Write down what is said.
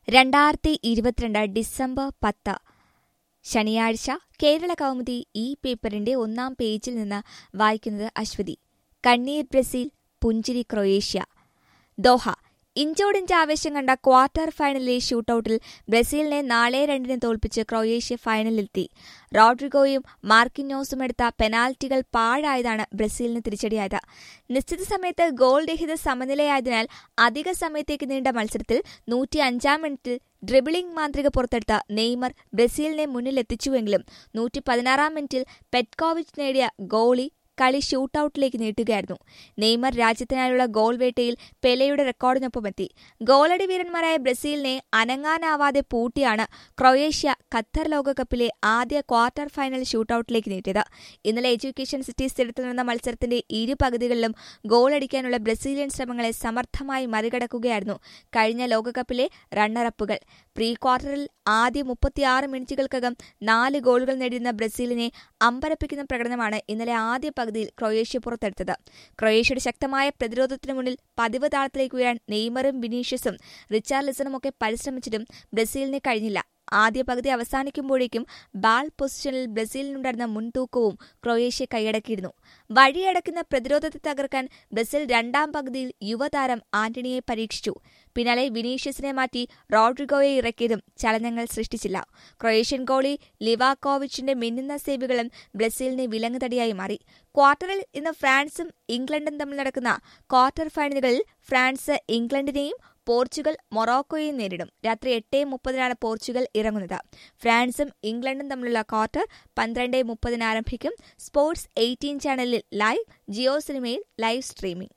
രണ്ടായിരത്തി ഇരുപത്തിരണ്ട് ഡിസംബർ പത്ത് ശനിയാഴ്ച കേരള കൗമുദി ഈ പേപ്പറിന്റെ ഒന്നാം പേജിൽ നിന്ന് വായിക്കുന്നത് അശ്വതി കണ്ണീർ ബ്രസീൽ പുഞ്ചിരി ക്രൊയേഷ്യ ദോഹ ഇഞ്ചോടിഞ്ച് ആവേശം കണ്ട ക്വാർട്ടർ ഫൈനലിലെ ഷൂട്ടൌട്ടിൽ ബ്രസീലിനെ നാളെ രണ്ടിന് തോൽപ്പിച്ച് ക്രൊയേഷ്യ ഫൈനലിലെത്തി റോഡ്രിഗോയും മാർക്കിനോസും എടുത്ത പെനാൽറ്റികൾ പാഴായതാണ് ബ്രസീലിന് തിരിച്ചടിയായത് നിശ്ചിത സമയത്ത് ഗോൾ രഹിത സമനിലയായതിനാൽ അധിക സമയത്തേക്ക് നീണ്ട മത്സരത്തിൽ നൂറ്റി അഞ്ചാം മിനിറ്റിൽ ഡ്രിബിളിംഗ് മാന്ത്രിക പുറത്തെടുത്ത നെയ്മർ ബ്രസീലിനെ മുന്നിലെത്തിച്ചുവെങ്കിലും നൂറ്റി പതിനാറാം മിനിറ്റിൽ പെറ്റ്കോവിച്ച് നേടിയ ഗോളി കളി ഷൂട്ടൌട്ടിലേക്ക് നീട്ടുകയായിരുന്നു നെയ്മർ രാജ്യത്തിനായുള്ള ഗോൾ വേട്ടയിൽ പെലെയുടെ റെക്കോർഡിനൊപ്പമെത്തി ഗോളടി വീരന്മാരായ ബ്രസീലിനെ അനങ്ങാനാവാതെ പൂട്ടിയാണ് ക്രൊയേഷ്യ ഖത്തർ ലോകകപ്പിലെ ആദ്യ ക്വാർട്ടർ ഫൈനൽ ഷൂട്ടൌട്ടിലേക്ക് നീട്ടിയത് ഇന്നലെ എഡ്യൂക്കേഷൻ സിറ്റി സ്റ്റേഡിയത്തിൽ നടന്ന മത്സരത്തിന്റെ ഇരു പകുതികളിലും ഗോളടിക്കാനുള്ള ബ്രസീലിയൻ ശ്രമങ്ങളെ സമർത്ഥമായി മറികടക്കുകയായിരുന്നു കഴിഞ്ഞ ലോകകപ്പിലെ റണ്ണറപ്പുകൾ പ്രീ ക്വാർട്ടറിൽ ആദ്യ മുപ്പത്തിയാറ് മിനിറ്റുകൾക്കകം നാല് ഗോളുകൾ നേടിയിരുന്ന ബ്രസീലിനെ അമ്പരപ്പിക്കുന്ന പ്രകടനമാണ് ഇന്നലെ ആദ്യ പകുതിയിൽ ക്രൊയേഷ്യ പുറത്തെടുത്തത് ക്രൊയേഷ്യയുടെ ശക്തമായ പ്രതിരോധത്തിനു മുന്നിൽ പതിവ് താളത്തിലേക്ക് ഉയരാൻ നെയ്മറും വിനീഷ്യസും റിച്ചാർലിസണും ഒക്കെ പരിശ്രമിച്ചിട്ടും ബ്രസീലിന് കഴിഞ്ഞില്ല ആദ്യ പകുതി അവസാനിക്കുമ്പോഴേക്കും ബാൾ പൊസിഷനിൽ ബ്രസീലിനുണ്ടായിരുന്ന മുൻതൂക്കവും ക്രൊയേഷ്യ കൈയടക്കിയിരുന്നു വഴിയടക്കുന്ന പ്രതിരോധത്തെ തകർക്കാൻ ബ്രസീൽ രണ്ടാം പകുതിയിൽ യുവതാരം ആന്റണിയെ പരീക്ഷിച്ചു പിന്നാലെ വിനീഷ്യസിനെ മാറ്റി റോഡ്രിഗോയെ ഇറക്കിയതും ചലനങ്ങൾ സൃഷ്ടിച്ചില്ല ക്രൊയേഷ്യൻ ഗോളി ലിവാക്കോവിച്ചിന്റെ മിന്നുന്ന സേവുകളും ബ്രസീലിന് വിലങ്ങുതടിയായി മാറി ക്വാർട്ടറിൽ ഇന്ന് ഫ്രാൻസും ഇംഗ്ലണ്ടും തമ്മിൽ നടക്കുന്ന ക്വാർട്ടർ ഫൈനലുകളിൽ ഫ്രാൻസ് ഇംഗ്ലണ്ടിനെയും പോർച്ചുഗൽ മൊറോക്കോയെയും നേരിടും രാത്രി എട്ട് മുപ്പതിനാണ് പോർച്ചുഗൽ ഇറങ്ങുന്നത് ഫ്രാൻസും ഇംഗ്ലണ്ടും തമ്മിലുള്ള ക്വാർട്ടർ പന്ത്രണ്ട് മുപ്പതിന് ആരംഭിക്കും സ്പോർട്സ് എയ്റ്റീൻ ചാനലിൽ ലൈവ് ജിയോ സിനിമയിൽ ലൈവ് സ്ട്രീമിംഗ്